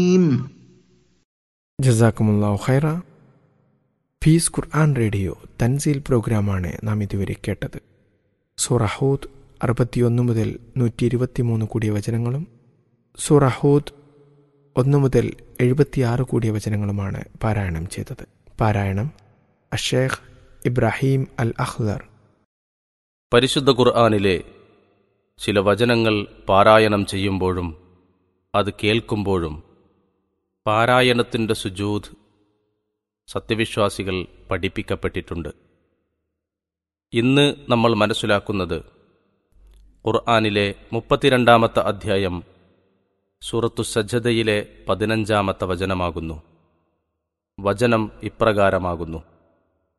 ജസാക്കുമുല്ലാ ഖൈറ ഫീസ് ഖുർആൻ റേഡിയോ തൻസീൽ പ്രോഗ്രാമാണ് നാം ഇതുവരെ കേട്ടത് സൂറഹൂദ് അറുപത്തിയൊന്ന് മുതൽ നൂറ്റി ഇരുപത്തിമൂന്ന് കൂടിയ വചനങ്ങളും സൂറഹൂദ് ഒന്ന് മുതൽ എഴുപത്തിയാറ് കൂടിയ വചനങ്ങളുമാണ് പാരായണം ചെയ്തത് പാരായണം അഷേഖ് ഇബ്രാഹിം അൽ അഖ്ദർ പരിശുദ്ധ ഖുർആാനിലെ ചില വചനങ്ങൾ പാരായണം ചെയ്യുമ്പോഴും അത് കേൾക്കുമ്പോഴും പാരായണത്തിൻ്റെ സുജൂദ് സത്യവിശ്വാസികൾ പഠിപ്പിക്കപ്പെട്ടിട്ടുണ്ട് ഇന്ന് നമ്മൾ മനസ്സിലാക്കുന്നത് ഖുർആാനിലെ മുപ്പത്തിരണ്ടാമത്തെ അധ്യായം സൂറത്തു സജ്ജതയിലെ പതിനഞ്ചാമത്തെ വചനമാകുന്നു വചനം ഇപ്രകാരമാകുന്നു